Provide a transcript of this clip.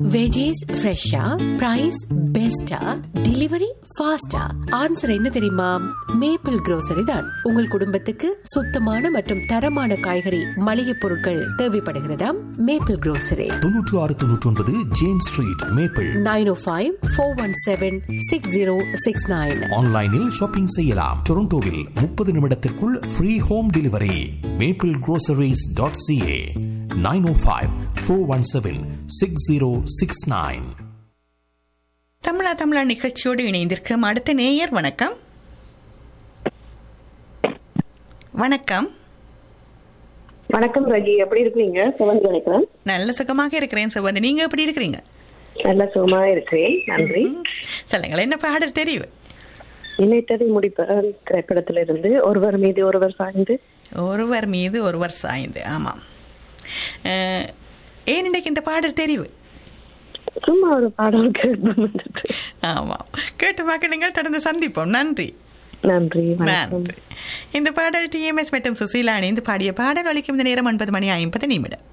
Veggies ஃப்ரெஷ்ஷா price பெஸ்டா delivery ஃபாஸ்டா ஆன்சர் என்ன தெரியுமா மேப்பிள் grocery தான் உங்கள் குடும்பத்துக்கு சுத்தமான மற்றும் தரமான காய்கறி மளிகை பொருட்கள் தேவைப்படுகிறதாம் மேப்பிள் grocery தொன்னூற்று ஆறு தொன்னூற்றி ஒன்பது James street maple nine O five four one seven six zero six nine ஆன்லைனில் ஷாப்பிங் செய்யலாம் டொரண்டோவில் முப்பது நிமிடத்திற்குள் free home delivery maple groceries.ca dot CA nine O five four one seven six zero six nine தமிழா தமிழா நிகழ்ச்சியோடு இணைந்திருக்கும் அடுத்த நேயர் வணக்கம் வணக்கம் வணக்கம் ரஜி எப்படி இருக்கீங்க சிவந்தி நினைக்கிறேன் நல்ல சுகமாக இருக்கிறேன் சிவந்தி நீங்க எப்படி இருக்கிறீங்க நல்ல சுகமா இருக்கிறேன் நன்றி ம், சொல்லுங்களேன் என்ன பாடல் தெரியும் நினைத்ததை முடிப்ப திரைப்படத்துல இருந்து ஒருவர் மீது ஒருவர் சாய்ந்து ஒருவர் மீது ஒருவர் சாய்ந்து ஆமாம் அஹ், ஏன் இன்றைக்கு இந்த பாடல் தெரிவு சும்மா ஒரு பாடல் கேட்போம் வந்துட்டு. ஆமாம் கேட்டு பார்க்க நீங்கள் தொடர்ந்து சந்திப்போம் நன்றி நன்றி வணக்கம் நன்றி இந்த பாடல் டிஎம்எஸ் மற்றும் சுசீலா இணைந்து பாடிய பாடல் அளிக்கும் இந்த நேரம் ஒன்பது மணி ஐம்பது நிமிடம்